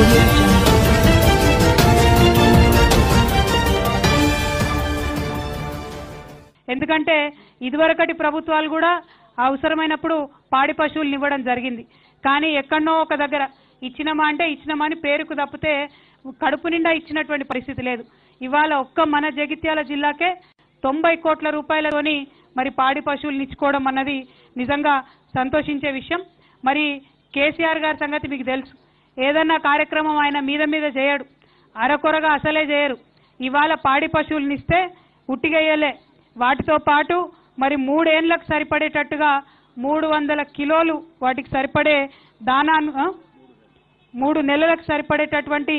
audio jungle. ఎందుకంటే ఇదివరకటి ప్రభుత్వాలు కూడా అవసరమైనప్పుడు పాడి పశువులను ఇవ్వడం జరిగింది కానీ ఎక్కడనో ఒక దగ్గర ఇచ్చినమా అంటే ఇచ్చినమా అని పేరుకు తప్పితే కడుపు నిండా ఇచ్చినటువంటి పరిస్థితి లేదు ఇవాళ ఒక్క మన జగిత్యాల జిల్లాకే తొంభై కోట్ల రూపాయలతోని మరి పాడి పశువులను ఇచ్చుకోవడం అన్నది నిజంగా సంతోషించే విషయం మరి కేసీఆర్ గారి సంగతి మీకు తెలుసు ఏదన్నా కార్యక్రమం ఆయన మీద మీద చేయడు అరకొరగా అసలే చేయరు ఇవాళ పాడి పశువులను ఇస్తే ఉట్టిగయ్యలే వాటితో పాటు మరి మూడేళ్లకు సరిపడేటట్టుగా మూడు వందల కిలోలు వాటికి సరిపడే దానాను ఆ? మూడు నెలలకు సరిపడేటటువంటి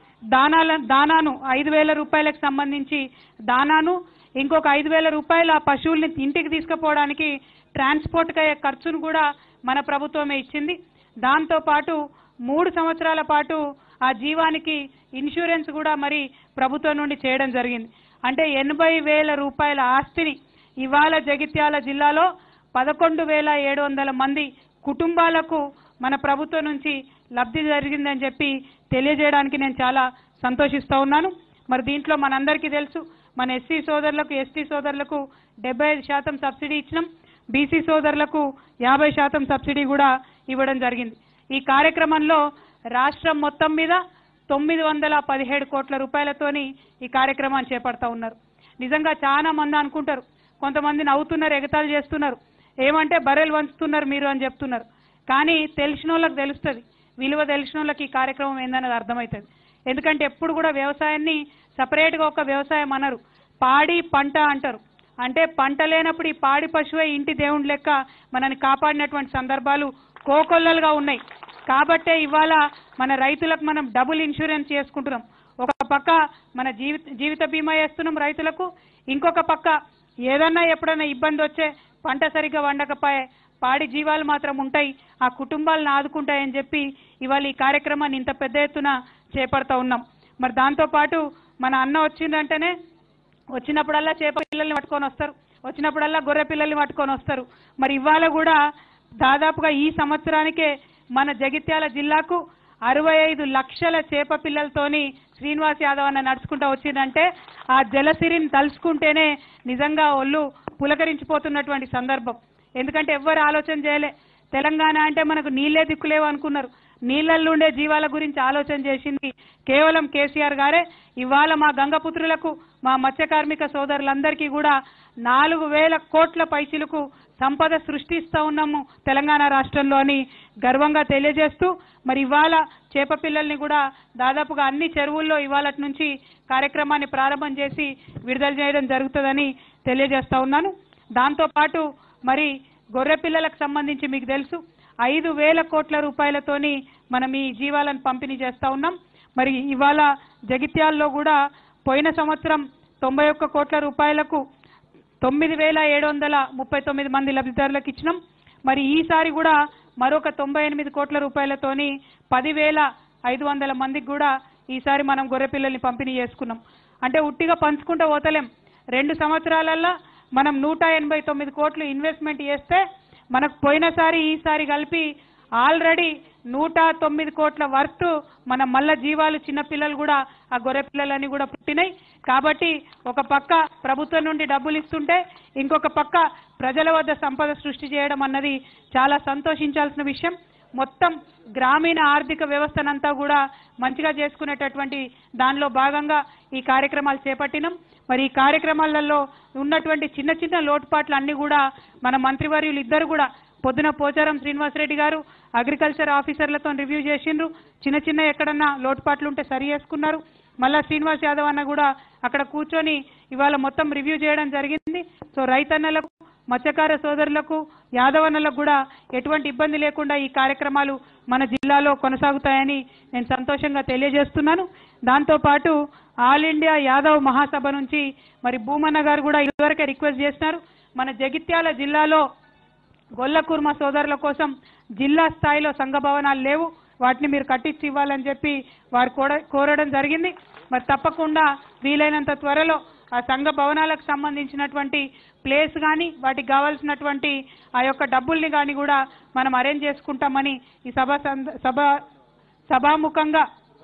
దానాల దానాను ఐదు వేల రూపాయలకు సంబంధించి దానాను ఇంకొక ఐదు వేల రూపాయలు ఆ పశువుల్ని ఇంటికి తీసుకుపోవడానికి ట్రాన్స్పోర్ట్కి అయ్యే ఖర్చును కూడా మన ప్రభుత్వమే ఇచ్చింది దాంతో పాటు మూడు సంవత్సరాల పాటు ఆ జీవానికి ఇన్సూరెన్స్ కూడా మరి ప్రభుత్వం నుండి చేయడం జరిగింది అంటే ఎనభై వేల రూపాయల ఆస్తిని ఇవాళ జగిత్యాల జిల్లాలో పదకొండు వేల ఏడు వందల మంది కుటుంబాలకు మన ప్రభుత్వం నుంచి లబ్ధి జరిగిందని చెప్పి తెలియజేయడానికి నేను చాలా సంతోషిస్తూ ఉన్నాను మరి దీంట్లో మనందరికీ తెలుసు మన ఎస్సీ సోదరులకు ఎస్టీ సోదరులకు డెబ్బై ఐదు శాతం సబ్సిడీ ఇచ్చినాం బీసీ సోదరులకు యాభై శాతం సబ్సిడీ కూడా ఇవ్వడం జరిగింది ఈ కార్యక్రమంలో రాష్ట్రం మొత్తం మీద తొమ్మిది వందల పదిహేడు కోట్ల రూపాయలతోని ఈ కార్యక్రమాన్ని చేపడతా ఉన్నారు నిజంగా చాలా మంది అనుకుంటారు కొంతమంది నవ్వుతున్నారు ఎగతాళి చేస్తున్నారు ఏమంటే బర్రెలు వంచుతున్నారు మీరు అని చెప్తున్నారు కానీ తెలిసిన వాళ్ళకి తెలుస్తుంది విలువ తెలిసిన వాళ్ళకి ఈ కార్యక్రమం ఏందన్నది అర్థమవుతుంది ఎందుకంటే ఎప్పుడు కూడా వ్యవసాయాన్ని సపరేట్గా ఒక వ్యవసాయం అనరు పాడి పంట అంటారు అంటే పంట లేనప్పుడు ఈ పాడి పశువే ఇంటి దేవుని లెక్క మనని కాపాడినటువంటి సందర్భాలు కోకొల్లలుగా ఉన్నాయి కాబట్టే ఇవాళ మన రైతులకు మనం డబుల్ ఇన్సూరెన్స్ చేసుకుంటున్నాం ఒక పక్క మన జీవిత జీవిత బీమా చేస్తున్నాం రైతులకు ఇంకొక పక్క ఏదన్నా ఎప్పుడైనా ఇబ్బంది వచ్చే పంట సరిగ్గా వండకపోయే పాడి జీవాలు మాత్రం ఉంటాయి ఆ కుటుంబాలను ఆదుకుంటాయని చెప్పి ఇవాళ ఈ కార్యక్రమాన్ని ఇంత పెద్ద ఎత్తున చేపడతా ఉన్నాం మరి దాంతో పాటు మన అన్న వచ్చిందంటేనే వచ్చినప్పుడల్లా చేప పిల్లల్ని పట్టుకొని వస్తారు వచ్చినప్పుడల్లా గొర్రె పిల్లల్ని పట్టుకొని వస్తారు మరి ఇవాళ కూడా దాదాపుగా ఈ సంవత్సరానికే మన జగిత్యాల జిల్లాకు అరవై ఐదు లక్షల చేప పిల్లలతోని శ్రీనివాస్ యాదవ్ అన్న నడుచుకుంటూ వచ్చిందంటే ఆ జలసిరిని తలుచుకుంటేనే నిజంగా ఒళ్ళు పులకరించిపోతున్నటువంటి సందర్భం ఎందుకంటే ఎవ్వరు ఆలోచన చేయలే తెలంగాణ అంటే మనకు నీళ్లే దిక్కులేవు అనుకున్నారు నీళ్ళల్లో ఉండే జీవాల గురించి ఆలోచన చేసింది కేవలం కేసీఆర్ గారే ఇవాళ మా గంగపుత్రులకు మా మత్స్య కార్మిక సోదరులందరికీ కూడా నాలుగు వేల కోట్ల పైచిలకు సంపద సృష్టిస్తా ఉన్నాము తెలంగాణ రాష్ట్రంలో అని గర్వంగా తెలియజేస్తూ మరి ఇవాళ చేప పిల్లల్ని కూడా దాదాపుగా అన్ని చెరువుల్లో ఇవాళ నుంచి కార్యక్రమాన్ని ప్రారంభం చేసి విడుదల చేయడం జరుగుతుందని తెలియజేస్తా ఉన్నాను దాంతో పాటు మరి గొర్రె పిల్లలకు సంబంధించి మీకు తెలుసు ఐదు వేల కోట్ల రూపాయలతోని మనం ఈ జీవాలను పంపిణీ చేస్తా ఉన్నాం మరి ఇవాళ జగిత్యాల్లో కూడా పోయిన సంవత్సరం తొంభై ఒక్క కోట్ల రూపాయలకు తొమ్మిది వేల ఏడు వందల ముప్పై తొమ్మిది మంది లబ్ధిదారులకు ఇచ్చినాం మరి ఈసారి కూడా మరొక తొంభై ఎనిమిది కోట్ల రూపాయలతోని పదివేల ఐదు వందల మందికి కూడా ఈసారి మనం గొర్రె పిల్లల్ని పంపిణీ చేసుకున్నాం అంటే ఉట్టిగా పంచుకుంటూ పోతలేం రెండు సంవత్సరాలల్లో మనం నూట ఎనభై తొమ్మిది కోట్లు ఇన్వెస్ట్మెంట్ చేస్తే మనకు పోయినసారి ఈసారి కలిపి ఆల్రెడీ నూట తొమ్మిది కోట్ల వర్త్ మన మల్ల జీవాలు చిన్న పిల్లలు కూడా ఆ గొర్రె పిల్లలని కూడా పుట్టినాయి కాబట్టి ఒక పక్క ప్రభుత్వం నుండి డబ్బులు ఇస్తుంటే ఇంకొక పక్క ప్రజల వద్ద సంపద సృష్టి చేయడం అన్నది చాలా సంతోషించాల్సిన విషయం మొత్తం గ్రామీణ ఆర్థిక వ్యవస్థనంతా కూడా మంచిగా చేసుకునేటటువంటి దానిలో భాగంగా ఈ కార్యక్రమాలు చేపట్టినాం మరి ఈ కార్యక్రమాలలో ఉన్నటువంటి చిన్న చిన్న లోటుపాట్లు అన్ని కూడా మన మంత్రివర్యులు ఇద్దరు కూడా పొద్దున పోచారం శ్రీనివాసరెడ్డి గారు అగ్రికల్చర్ ఆఫీసర్లతో రివ్యూ చేసిండ్రు చిన్న చిన్న ఎక్కడన్నా లోటుపాట్లు ఉంటే సరి చేసుకున్నారు మళ్ళా శ్రీనివాస్ యాదవ్ అన్న కూడా అక్కడ కూర్చొని ఇవాళ మొత్తం రివ్యూ చేయడం జరిగింది సో రైతన్నలకు మత్స్యకార సోదరులకు యాదవన్నలకు కూడా ఎటువంటి ఇబ్బంది లేకుండా ఈ కార్యక్రమాలు మన జిల్లాలో కొనసాగుతాయని నేను సంతోషంగా తెలియజేస్తున్నాను దాంతోపాటు ఆల్ ఇండియా యాదవ్ మహాసభ నుంచి మరి భూమన్న గారు కూడా ఇదివరకే రిక్వెస్ట్ చేసినారు మన జగిత్యాల జిల్లాలో గొల్లకుర్మ సోదరుల కోసం జిల్లా స్థాయిలో సంఘ భవనాలు లేవు వాటిని మీరు కట్టించి ఇవ్వాలని చెప్పి వారు కోర- కోరడం జరిగింది మరి తప్పకుండా వీలైనంత త్వరలో ఆ సంఘ భవనాలకు సంబంధించినటువంటి ప్లేస్ కానీ వాటికి కావాల్సినటువంటి ఆ యొక్క డబ్బుల్ని కానీ కూడా మనం అరేంజ్ చేసుకుంటామని ఈ సభ సంద- సభ సభాముఖంగా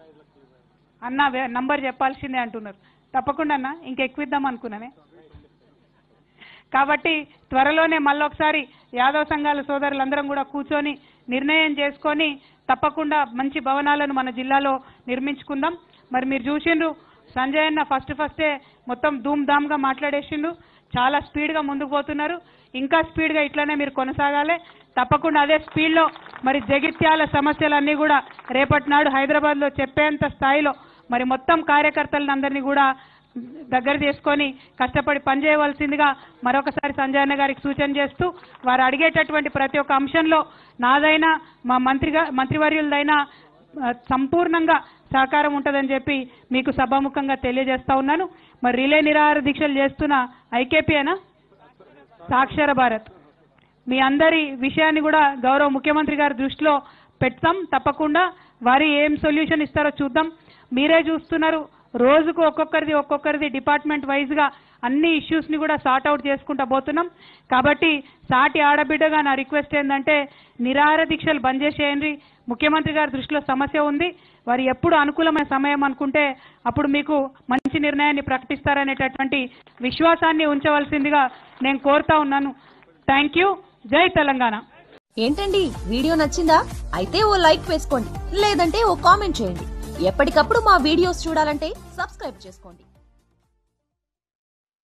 అన్న వే- నంబర్ చెప్పాల్సిందే అంటున్నారు తప్పకుండా అన్న ఇంకెక్కువిద్దాం అనుకున్నానే కాబట్టి త్వరలోనే మళ్ళొకసారి యాదవ్ సంఘాల సోదరులందరం కూడా కూర్చొని నిర్ణయం చేసుకొని తప్పకుండా మంచి భవనాలను మన జిల్లాలో నిర్మించుకుందాం మరి మీరు చూసిండ్రు సంజయ్ అన్న ఫస్ట్ ఫస్టే మొత్తం ధూమ్ ధామ్గా మాట్లాడేసిండు చాలా స్పీడ్గా ముందుకు పోతున్నారు ఇంకా స్పీడ్గా ఇట్లనే మీరు కొనసాగాలి తప్పకుండా అదే స్పీడ్లో మరి జగిత్యాల సమస్యలన్నీ కూడా రేపటి నాడు హైదరాబాద్లో చెప్పేంత స్థాయిలో మరి మొత్తం కార్యకర్తలందరినీ కూడా దగ్గర చేసుకొని కష్టపడి పనిచేయవలసిందిగా మరొకసారి సంజయ్ అన్న గారికి సూచన చేస్తూ వారు అడిగేటటువంటి ప్రతి ఒక్క అంశంలో నాదైనా మా మంత్రిగా మంత్రివర్యులదైనా ఆ, సంపూర్ణంగా సహకారం ఉంటుందని చెప్పి మీకు సభాముఖంగా తెలియజేస్తా ఉన్నాను మరి రిలే నిరాహార దీక్షలు చేస్తున్న ఐకేపీనా సాక్షర భారత్ మీ అందరి విషయాన్ని కూడా గౌరవ ముఖ్యమంత్రి గారి దృష్టిలో పెడతాం తప్పకుండా వారి ఏం సొల్యూషన్ ఇస్తారో చూద్దాం మీరే చూస్తున్నారు రోజుకు ఒక్కొక్కరిది ఒక్కొక్కరిది డిపార్ట్మెంట్ వైజ్గా అన్ని ఇష్యూస్ని కూడా సార్ట్ అవుట్ చేసుకుంటా పోతున్నాం కాబట్టి సాటి ఆడబిడ్డగా నా రిక్వెస్ట్ ఏంటంటే నిరాహార దీక్షలు బంద్ చేసేయండి ముఖ్యమంత్రి గారి దృష్టిలో సమస్య ఉంది వారు ఎప్పుడు అనుకూలమైన సమయం అనుకుంటే అప్పుడు మీకు మంచి నిర్ణయాన్ని ప్రకటిస్తారనేటటువంటి విశ్వాసాన్ని ఉంచవలసిందిగా నేను కోరుతా ఉన్నాను థ్యాంక్ యూ జై తెలంగాణ ఏంటండి వీడియో నచ్చిందా అయితే ఓ లైక్ వేసుకోండి లేదంటే ఓ కామెంట్ చేయండి ఎప్పటికప్పుడు మా వీడియోస్ చూడాలంటే సబ్స్క్రైబ్ చేసుకోండి